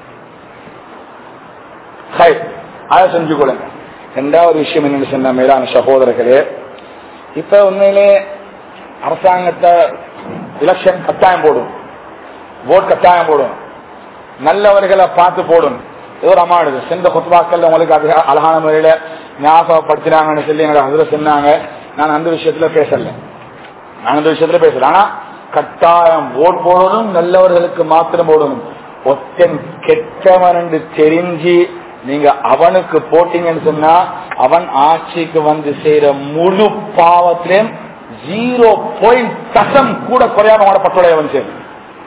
Speaker 2: அதை செஞ்சு கொள்ளுங்க ரெண்டாவது விஷயம் என்னன்னு சொன்ன மேலான சகோதரர்களே இப்ப உண்மையிலே அரசாங்கத்தை எலெக்ஷன் கட்டாயம் போடும் ஓட் கட்டாயம் போடும் நல்லவர்களை பார்த்து போடும் ஏதோ ரமாடுது சென்ற கொத்துவாக்கள் உங்களுக்கு அதிக அழகான முறையில ஞாபகப்படுத்தினாங்கன்னு சொல்லி எங்களை அதுல சொன்னாங்க நான் அந்த விஷயத்துல பேசல நான் அந்த விஷயத்துல பேசல ஆனா கட்டாயம் ஓட் போடணும் நல்லவர்களுக்கு மாத்திரம் போடணும் ஒத்தன் கெட்டவன் என்று தெரிஞ்சு நீங்க அவனுக்கு போட்டீங்கன்னு சொன்னா அவன் ஆட்சிக்கு வந்து செய்யற முழு பாவத்திலும் ஜீரோ பாயிண்ட் தசம் கூட குறையாம அவனோட பட்டுடைய வந்து சேரும்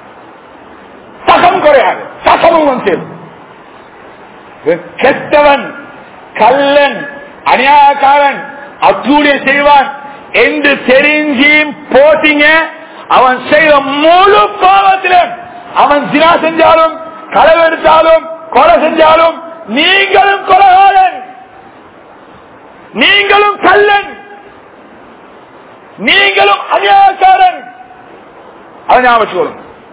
Speaker 2: தசம் குறையாது தசமும் வந்து சேரும் கெட்டவன் கல்லன் அநியாயக்காரன் அத்தூடிய செய்வான் என்று தெரிஞ்சும் போட்டீங்க அவன் செய்த முழு பாவத்திலும் அவன் சினா செஞ்சாலும் களவெடுத்தாலும் கொலை செஞ்சாலும் நீங்களும் கொலகாரன் நீங்களும் கல்லன் நீங்களும் அநியாயக்காரன் அதை ஞாபகம்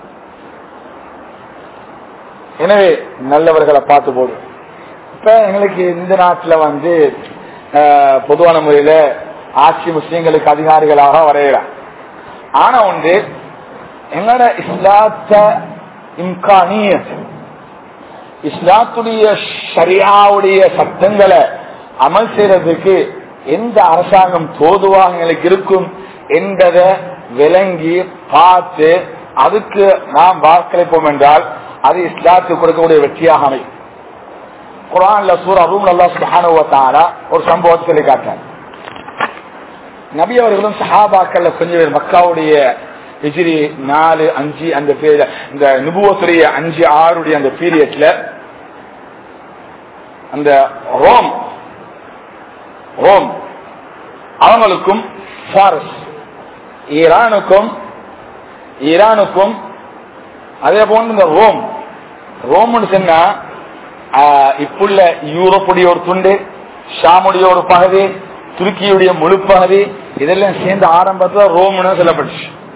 Speaker 2: எனவே நல்லவர்களை பார்த்து போடும் இப்ப எங்களுக்கு இந்த நாட்டில் வந்து பொதுவான முறையில ஆட்சி முஸ்லீம்களுக்கு அதிகாரிகளாக வரையலாம் ஆனா ஒன்று எங்களோட இஸ்லாத்த இம்கானிய இஸ்லாத்துடைய சரியாவுடைய சட்டங்களை அமல் செய்யறதுக்கு எந்த அரசாங்கம் தோதுவாக எங்களுக்கு இருக்கும் என்பதை விளங்கி பார்த்து அதுக்கு நாம் வாக்களிப்போம் என்றால் அது இஸ்லாத்துக்கு கொடுக்கக்கூடிய வெற்றியாக அமையும் குரான்ல சூரா ரூம் அல்லா சுபானுவத்தாரா ஒரு சம்பவத்தை சொல்லி காட்டார் நபி அவர்களும் சஹாபாக்கள்ல கொஞ்சம் பேர் மக்காவுடைய ஹிஜ்ரி நாலு அஞ்சு அந்த பேர் இந்த நுபுவத்துடைய அஞ்சு ஆறுடைய அந்த பீரியட்ல அந்த ரோம் ரோம் அவங்களுக்கும் பாரஸ் ஈரானுக்கும் ஈரானுக்கும் அதே போன்று இந்த ரோம் ரோம்னு சொன்னா இப்புள்ள யூரோப்புடைய ஒரு துண்டு ஷாமுடைய ஒரு பகுதி துருக்கியுடைய முழு பகுதி இதெல்லாம் சேர்ந்து ஆரம்பத்துல ரோம்னு சொல்லப்பட்டுச்சு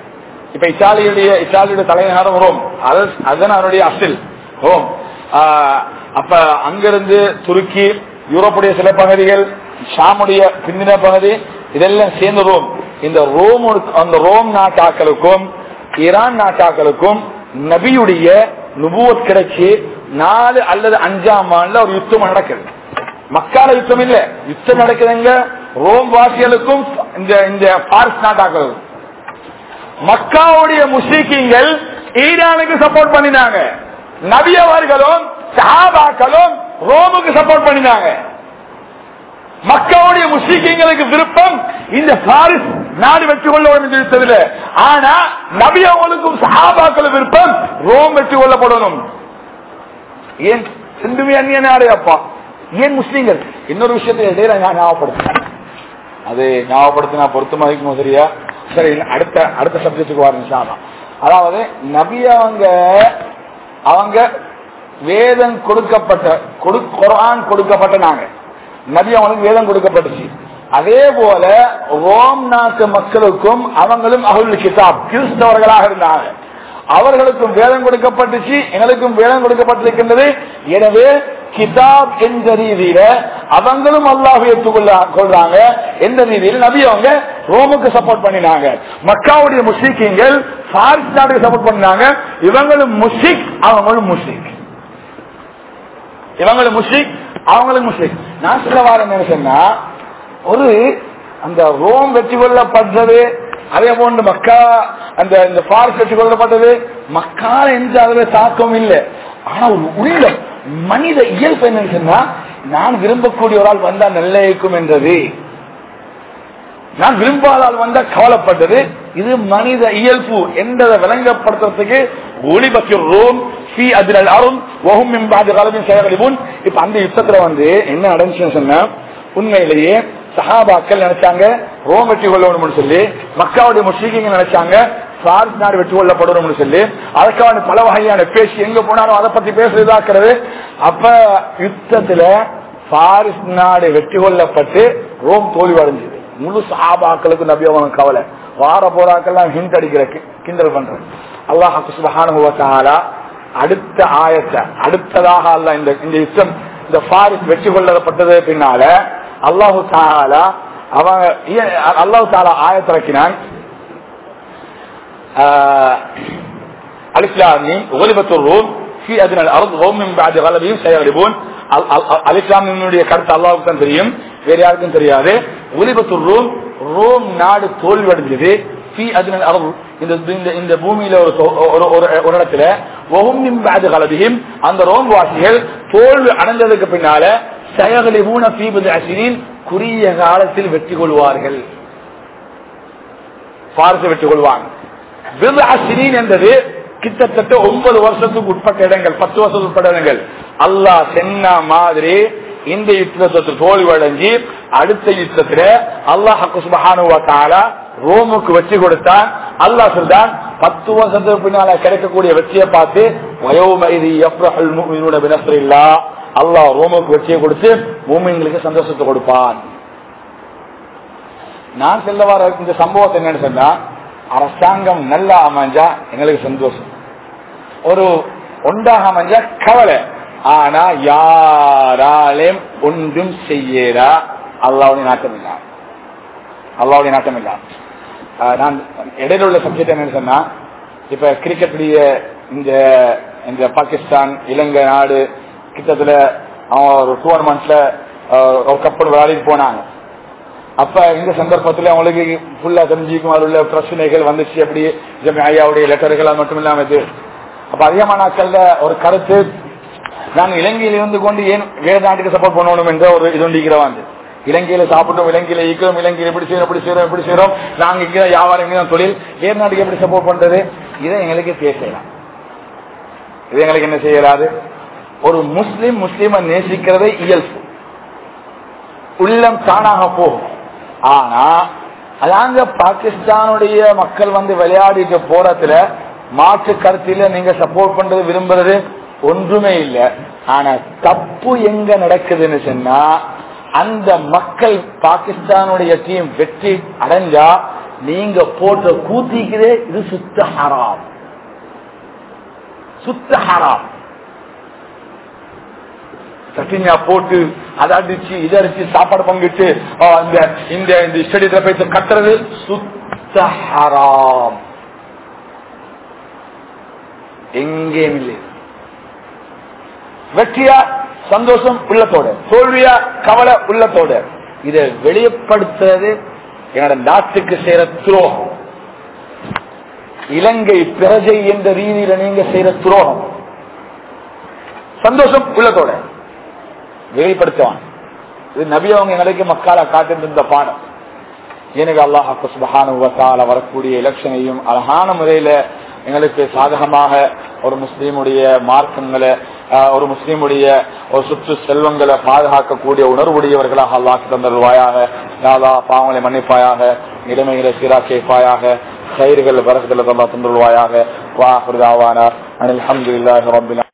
Speaker 2: இப்ப இத்தாலியுடைய இத்தாலியுடைய தலைநகரம் ரோம் அது அதுதான் அவருடைய அசில் ரோம் ஆஹ் அப்ப அங்கிருந்து துருக்கி யூரோப்புடைய சில பகுதிகள் ஷாமுடைய பிந்தின பகுதி இதெல்லாம் சேர்ந்து ரோம் இந்த ரோம் அந்த ரோம் நாட்டாக்களுக்கும் ஈரான் நாட்டாக்களுக்கும் நபியுடைய நுபுவத் கிடைச்சி நாலு அல்லது அஞ்சாம் ஆண்டுல ஒரு யுத்தம் நடக்குது மக்கால யுத்தம் இல்ல யுத்தம் நடக்குதுங்க ரோம் வாசிகளுக்கும் இந்த இந்த பாரிஸ் நாட்டாக்களுக்கும் மக்காவுடைய முஸ்லிக்கீங்கள் ஈரானுக்கு சப்போர்ட் பண்ணினாங்க நபி அவர்களும் சஹாபாக்களும் ரோமுக்கு சப்போர்ட் பண்ணினாங்க மக்காவுடைய முஸ்லிக்கீங்களுக்கு விருப்பம் இந்த பாரிஸ் நாடு வெற்றி கொள்ள வேண்டும் என்று இருந்ததில்ல ஆனா நபி அவர்களுக்கும் சஹாபாக்களும் விருப்பம் ரோம் வெற்றி கொள்ளப்படணும் ஏன் சிந்துமே அந்நிய நாடு அப்பா ஏன் முஸ்லீம்கள் இன்னொரு விஷயத்தை இடையில நான் ஞாபகப்படுத்தினேன் அது ஞாபகப்படுத்தினா பொருத்தமா இருக்குமோ சரியா சரி அடுத்த அடுத்த சப்ஜெக்டுக்கு வரணும் அதாவது நபி அவங்க அவங்க வேதம் கொடுக்கப்பட்ட கொடு குரான் கொடுக்கப்பட்ட நாங்க நபி அவங்களுக்கு வேதம் கொடுக்கப்பட்டுச்சு அதே போல ரோம் நாட்டு மக்களுக்கும் அவங்களும் அகுல் கிதாப் கிறிஸ்தவர்களாக இருந்தாங்க அவர்களுக்கும் வேதம் கொடுக்கப்பட்டுச்சு எங்களுக்கும் வேதம் கொடுக்கப்பட்டிருக்கின்றது எனவே கிதாப் என்ற ரீதியில அவங்களும் அல்லாஹ் ஏற்றுக்கொள்ள கொள்றாங்க எந்த ரீதியில் நபி அவங்க ரோமுக்கு சப்போர்ட் பண்ணினாங்க மக்காவுடைய முஸ்லிக்கீங்கள் பாரிஸ் நாட்டுக்கு சப்போர்ட் பண்ணாங்க இவங்களும் முஸ்லிக் அவங்களும் முஸ்லிக் இவங்களும் முஸ்லிக் அவங்களும் முஸ்லிக் நான் சொல்ல வாரம் என்ன சொன்னா ஒரு அந்த ரோம் வெற்றி கொள்ளப்பட்டது அதே போன்று மக்கா அந்த இந்த பாரிஸ் வெற்றி கொள்ளப்பட்டது மக்கால எந்த அதுல தாக்கம் இல்லை ஆனா ஒரு உள்ளம் மனித இயல்பு என்னன்னு சொன்னா நான் விரும்பக்கூடிய ஒரு ஆள் வந்தா நல்ல இருக்கும் என்றது நான் விரும்பாத ஆள் வந்தா கவலைப்பட்டது இது மனித இயல்பு என்றதை விளங்கப்படுத்துறதுக்கு ஒளிபக்கு ரோம் சி அதில் அருண் ஒகும் என்பாது காலத்தின் செயல்படுவோம் இப்ப அந்த யுத்தத்துல வந்து என்ன நடந்துச்சுன்னு சொன்னா உண்மையிலேயே சஹாபாக்கள் நினைச்சாங்க ரோம் வெற்றி கொள்ளணும்னு சொல்லி மக்காவுடைய முஸ்லீம்கள் நினைச்சாங்க பாரிஸ் நாடு வெற்றி கொள்ளப்படணும்னு சொல்லி அதுக்கான பல வகையான பேசி எங்க போனாலும் அதை பத்தி பேசுறதாக்குறது அப்ப யுத்தத்துல பாரிஸ் நாடு வெற்றி கொள்ளப்பட்டு ரோம் தோல்வி அடைஞ்சது முழு சஹாபாக்களுக்கு நபி அவங்க கவலை வார போராக்கெல்லாம் ஹிண்ட் அடிக்கிற கிண்டல் பண்ற அல்லாஹ் சுபஹானுவத்தாலா அடுத்த ஆயத்தை அடுத்ததாக அல்ல இந்த இந்த யுத்தம் இந்த பாரிஸ் வெற்றி கொள்ளப்பட்டது பின்னால அல்லாஹு தாலா அவங்க அல்லாஹு தாலா ஆயத்திறக்கினான் அலிஸ்லாமி ஒலிபத்தூர் ரோம் في أدنى الأرض هم من بعد غلبهم سيغلبون அலிஸ்லாமினுடைய கருத்து அல்லாவுக்கு தான் தெரியும் வேற யாருக்கும் தெரியாது ஒலிபத்தூர் ரோம் ரோம் நாடு தோல்வி அடைஞ்சது இந்த பூமியில ஒரு ஒரு இடத்துல கலபியும் அந்த ரோம் வாசிகள் தோல்வி அடைஞ்சதுக்கு பின்னால சயகலிபூன பீபது அசினின் குறுகிய காலத்தில் வெற்றி கொள்வார்கள் பாரச வெற்றி கொள்வாங்க விது அசினின் என்பது கிட்டத்தட்ட ஒன்பது வருஷத்துக்கு உட்பட்ட இடங்கள் பத்து வருஷத்துக்கு உட்பட்ட இடங்கள் அல்லாஹ் சென்ன மாதிரி இந்த யுத்தத்தை தோல்வி அடைஞ்சு அடுத்த யுத்தத்துல அல்லாஹ் சுபஹானுவா ரோமுக்கு வெற்றி கொடுத்தான் அல்லாஹ் சொல்றான் பத்து வருஷத்துக்கு பின்னால கிடைக்கக்கூடிய வெற்றியை பார்த்து வயோமைதி இல்லா அல்லாஹ் ரோமுக்கு வெற்றியை கொடுத்து பூமிங்களுக்கு சந்தோஷத்தை கொடுப்பான் நான் செல்ல வர இந்த சம்பவத்தை என்னன்னு சொன்னா அரசாங்கம் நல்லா அமைஞ்சா எங்களுக்கு சந்தோஷம் ஒரு ஒன்றாக அமைஞ்சா கவலை ஆனா யாராலையும் ஒன்றும் செய்யறா அல்லாவுடைய நாட்டம் இல்லா அல்லாவுடைய நாட்டம் இல்லா நான் இடையில உள்ள சப்ஜெக்ட் என்னன்னு சொன்னா இப்ப கிரிக்கெட்டுடைய இந்த இந்த பாகிஸ்தான் இலங்கை நாடு கிட்டத்துல அவன் ஒரு டூர்னமெண்ட்ல ஒரு கப்பல் விளையாடிட்டு போனாங்க அப்ப இந்த சந்தர்ப்பத்தில் அவங்களுக்கு ஃபுல்லா தெரிஞ்சுக்கும் அதில் உள்ள பிரச்சனைகள் வந்துச்சு அப்படி ஐயாவுடைய லெட்டர்கள் அது மட்டும் இல்லாம இது அப்ப அதிகமான நாட்கள்ல ஒரு கருத்து நாங்க இலங்கையில இருந்து கொண்டு ஏன் வேறு நாட்டுக்கு சப்போர்ட் பண்ணணும் என்ற ஒரு இது ஒன்றிக்கிறவான் இலங்கையில சாப்பிட்டோம் இலங்கையில ஈக்கிறோம் இலங்கையில எப்படி செய்யறோம் எப்படி செய்யறோம் எப்படி செய்யறோம் நாங்க இங்க வியாபாரம் இங்க தொழில் வேறு நாட்டுக்கு எப்படி சப்போர்ட் பண்றது இதை எங்களுக்கு பேசலாம் இது எங்களுக்கு என்ன செய்யலாது ஒரு முஸ்லிம் முஸ்லிமை நேசிக்கிறதை இயல்பு உள்ளம் தானாக போகும் ஆனா அதாங்க பாகிஸ்தானுடைய மக்கள் வந்து விளையாடிட்டு போறதுல மாற்று கருத்தில நீங்க சப்போர்ட் பண்றது விரும்புறது ஒன்றுமே இல்லை ஆனா தப்பு எங்க நடக்குதுன்னு சொன்னா அந்த மக்கள் பாகிஸ்தானுடைய டீம் வெற்றி அடைஞ்சா நீங்க போட்ட கூத்திக்குதே இது சுத்த ஹராம் சுத்த ஹராம் சட்டினியா போட்டு அதை அடிச்சு இதை அடிச்சு சாப்பாடு பங்கிட்டு ஆ, இந்த இந்த இந்த ஸ்டேடியத்துல போய் கட்டுறது சுத்த ஹராம் எங்கேயும் இல்லை வெற்றியா சந்தோஷம் உள்ளத்தோட தோல்வியா கவலை உள்ளத்தோட இதை வெளியப்படுத்துறது என்னோட நாட்டுக்கு செய்யற துரோகம் இலங்கை பிரஜை என்ற ரீதியில நீங்க செய்யற துரோகம் சந்தோஷம் உள்ளத்தோட வெளிப்படுத்துவான் இது நபி அவங்க எங்களுக்கு மக்கால காட்டிருந்த பாடம் எனக்கு அல்லாஹ் சுபஹானுவத்தால வரக்கூடிய எலெக்ஷனையும் அழகான முறையில எங்களுக்கு சாதகமாக ஒரு முஸ்லீமுடைய மார்க்கங்களை ஆஹ், ஒரு முஸ்லீமுடைய ஒரு சுற்று செல்வங்களை பாதுகாக்கக்கூடிய உணர்வுடையவர்களாக அல்லாஹ் தந்தருவாயாக யாதா பாவங்களை மன்னிப்பாயாக நிலைமைகளை சீராக்கிப்பாயாக கயிறுகள் வரகுதல தந்தருவாயாக வாஹுதாவான அனில் அஹமதுல்லாஹி ரபில்